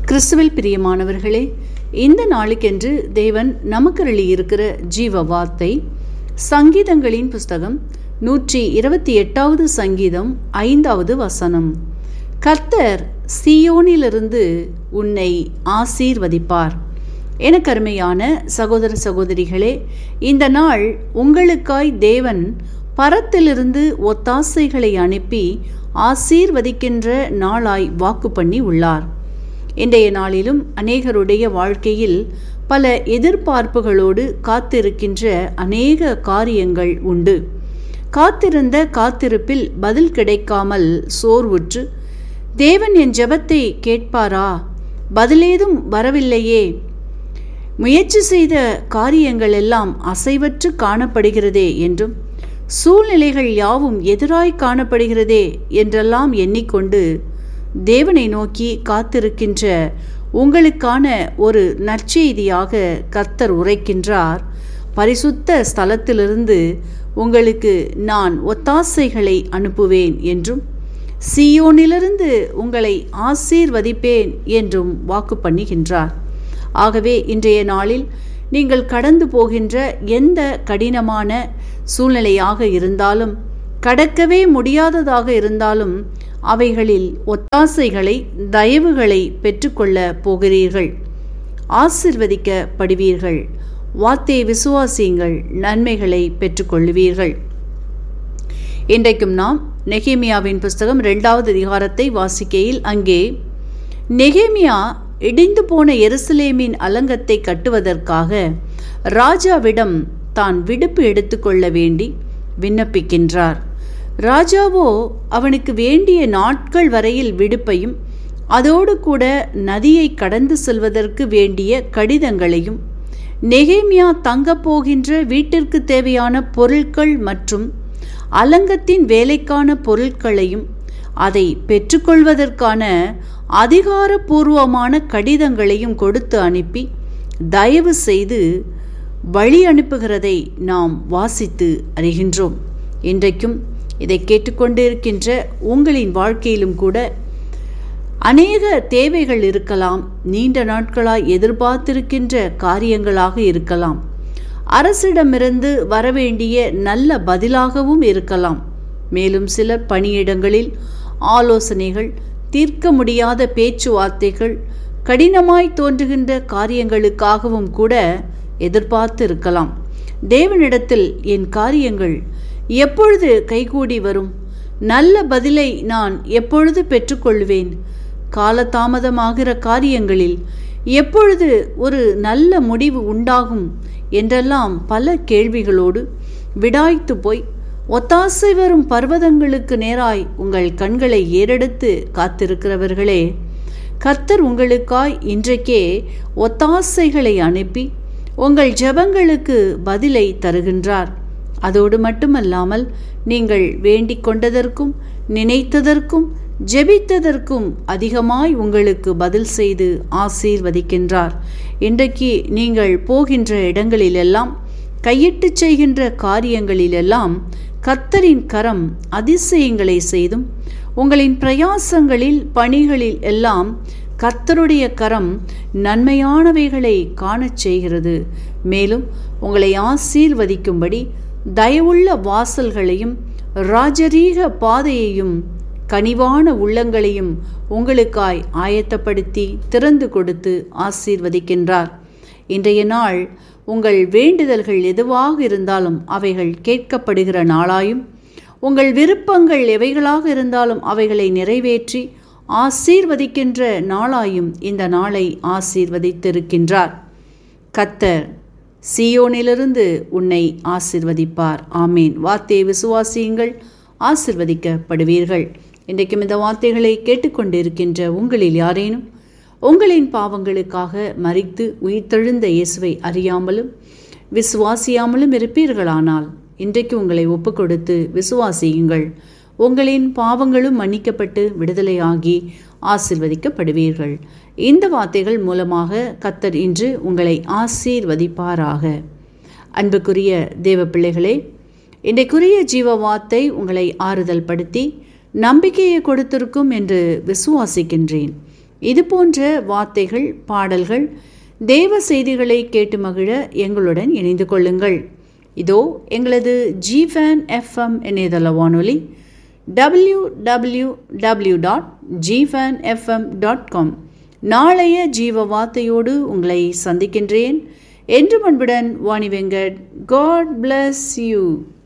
கிறிஸ்துவில் பிரியமானவர்களே இந்த நாளுக்கென்று தேவன் நமக்கு இருக்கிற ஜீவ வார்த்தை சங்கீதங்களின் புஸ்தகம் நூற்றி இருபத்தி எட்டாவது சங்கீதம் ஐந்தாவது வசனம் கர்த்தர் சியோனிலிருந்து உன்னை ஆசீர்வதிப்பார் எனக்கு அருமையான சகோதர சகோதரிகளே இந்த நாள் உங்களுக்காய் தேவன் பரத்திலிருந்து ஒத்தாசைகளை அனுப்பி ஆசீர்வதிக்கின்ற நாளாய் வாக்கு பண்ணி உள்ளார் இன்றைய நாளிலும் அநேகருடைய வாழ்க்கையில் பல எதிர்பார்ப்புகளோடு காத்திருக்கின்ற அநேக காரியங்கள் உண்டு காத்திருந்த காத்திருப்பில் பதில் கிடைக்காமல் சோர்வுற்று தேவன் என் ஜெபத்தை கேட்பாரா பதிலேதும் வரவில்லையே முயற்சி செய்த காரியங்கள் எல்லாம் அசைவற்று காணப்படுகிறதே என்றும் சூழ்நிலைகள் யாவும் எதிராய் காணப்படுகிறதே என்றெல்லாம் எண்ணிக்கொண்டு தேவனை நோக்கி காத்திருக்கின்ற உங்களுக்கான ஒரு நற்செய்தியாக கர்த்தர் உரைக்கின்றார் பரிசுத்த ஸ்தலத்திலிருந்து உங்களுக்கு நான் ஒத்தாசைகளை அனுப்புவேன் என்றும் சியோனிலிருந்து உங்களை ஆசீர்வதிப்பேன் என்றும் வாக்கு பண்ணுகின்றார் ஆகவே இன்றைய நாளில் நீங்கள் கடந்து போகின்ற எந்த கடினமான சூழ்நிலையாக இருந்தாலும் கடக்கவே முடியாததாக இருந்தாலும் அவைகளில் ஒத்தாசைகளை தயவுகளை பெற்றுக்கொள்ள போகிறீர்கள் ஆசிர்வதிக்கப்படுவீர்கள் வார்த்தையை விசுவாசியுங்கள் நன்மைகளை பெற்றுக்கொள்ளுவீர்கள் இன்றைக்கும் நாம் நெகேமியாவின் புஸ்தகம் இரண்டாவது அதிகாரத்தை வாசிக்கையில் அங்கே நெகேமியா இடிந்து போன எருசலேமின் அலங்கத்தை கட்டுவதற்காக ராஜாவிடம் தான் விடுப்பு எடுத்துக்கொள்ள வேண்டி விண்ணப்பிக்கின்றார் ராஜாவோ அவனுக்கு வேண்டிய நாட்கள் வரையில் விடுப்பையும் அதோடு கூட நதியை கடந்து செல்வதற்கு வேண்டிய கடிதங்களையும் நெகேமியா தங்கப் போகின்ற வீட்டிற்கு தேவையான பொருட்கள் மற்றும் அலங்கத்தின் வேலைக்கான பொருட்களையும் அதை பெற்றுக்கொள்வதற்கான அதிகாரபூர்வமான கடிதங்களையும் கொடுத்து அனுப்பி தயவு செய்து வழி அனுப்புகிறதை நாம் வாசித்து அறிகின்றோம் இன்றைக்கும் இதை கேட்டுக்கொண்டிருக்கின்ற உங்களின் வாழ்க்கையிலும் கூட அநேக தேவைகள் இருக்கலாம் நீண்ட நாட்களாய் எதிர்பார்த்திருக்கின்ற காரியங்களாக இருக்கலாம் அரசிடமிருந்து வரவேண்டிய நல்ல பதிலாகவும் இருக்கலாம் மேலும் சிலர் பணியிடங்களில் ஆலோசனைகள் தீர்க்க முடியாத பேச்சுவார்த்தைகள் கடினமாய் தோன்றுகின்ற காரியங்களுக்காகவும் கூட எதிர்பார்த்து இருக்கலாம் தேவனிடத்தில் என் காரியங்கள் எப்பொழுது கைகூடி வரும் நல்ல பதிலை நான் எப்பொழுது பெற்றுக்கொள்வேன் காலதாமதமாகிற காரியங்களில் எப்பொழுது ஒரு நல்ல முடிவு உண்டாகும் என்றெல்லாம் பல கேள்விகளோடு விடாய்த்து போய் ஒத்தாசை வரும் பர்வதங்களுக்கு நேராய் உங்கள் கண்களை ஏறெடுத்து காத்திருக்கிறவர்களே கர்த்தர் உங்களுக்காய் இன்றைக்கே ஒத்தாசைகளை அனுப்பி உங்கள் ஜெபங்களுக்கு பதிலை தருகின்றார் அதோடு மட்டுமல்லாமல் நீங்கள் வேண்டிக் கொண்டதற்கும் நினைத்ததற்கும் ஜெபித்ததற்கும் அதிகமாய் உங்களுக்கு பதில் செய்து ஆசீர்வதிக்கின்றார் இன்றைக்கு நீங்கள் போகின்ற இடங்களிலெல்லாம் கையிட்டு செய்கின்ற காரியங்களிலெல்லாம் கர்த்தரின் கரம் அதிசயங்களை செய்தும் உங்களின் பிரயாசங்களில் பணிகளில் எல்லாம் கர்த்தருடைய கரம் நன்மையானவைகளை காணச் செய்கிறது மேலும் உங்களை ஆசீர்வதிக்கும்படி தயவுள்ள வாசல்களையும் ராஜரீக பாதையையும் கனிவான உள்ளங்களையும் உங்களுக்காய் ஆயத்தப்படுத்தி திறந்து கொடுத்து ஆசீர்வதிக்கின்றார் இன்றைய நாள் உங்கள் வேண்டுதல்கள் எதுவாக இருந்தாலும் அவைகள் கேட்கப்படுகிற நாளாயும் உங்கள் விருப்பங்கள் எவைகளாக இருந்தாலும் அவைகளை நிறைவேற்றி ஆசீர்வதிக்கின்ற நாளாயும் இந்த நாளை ஆசீர்வதித்திருக்கின்றார் கத்தர் சியோனிலிருந்து உன்னை ஆசிர்வதிப்பார் ஆமீன் வார்த்தையை விசுவாசியுங்கள் ஆசிர்வதிக்கப்படுவீர்கள் இன்றைக்கும் இந்த வார்த்தைகளை கேட்டுக்கொண்டிருக்கின்ற உங்களில் யாரேனும் உங்களின் பாவங்களுக்காக மறித்து உயிர்த்தெழுந்த இயேசுவை அறியாமலும் விசுவாசியாமலும் இருப்பீர்களானால் இன்றைக்கு உங்களை ஒப்பு கொடுத்து விசுவாசியுங்கள் உங்களின் பாவங்களும் மன்னிக்கப்பட்டு விடுதலையாகி ஆசிர்வதிக்கப்படுவீர்கள் இந்த வார்த்தைகள் மூலமாக கத்தர் இன்று உங்களை ஆசீர்வதிப்பாராக அன்புக்குரிய தேவ பிள்ளைகளே இன்றைக்குரிய ஜீவ வார்த்தை உங்களை ஆறுதல் படுத்தி நம்பிக்கையை கொடுத்திருக்கும் என்று விசுவாசிக்கின்றேன் இது போன்ற வார்த்தைகள் பாடல்கள் தேவ செய்திகளை கேட்டு மகிழ எங்களுடன் இணைந்து கொள்ளுங்கள் இதோ எங்களது ஜிஃபேன் எஃப்எம் இணையதள வானொலி டபிள்யூ டபிள்யூ டபிள்யூ டாட் ஜிஃபேன் எஃப்எம் டாட் காம் நாளைய ஜீவ வார்த்தையோடு உங்களை சந்திக்கின்றேன் என்று அன்புடன் Vani Venkat God bless you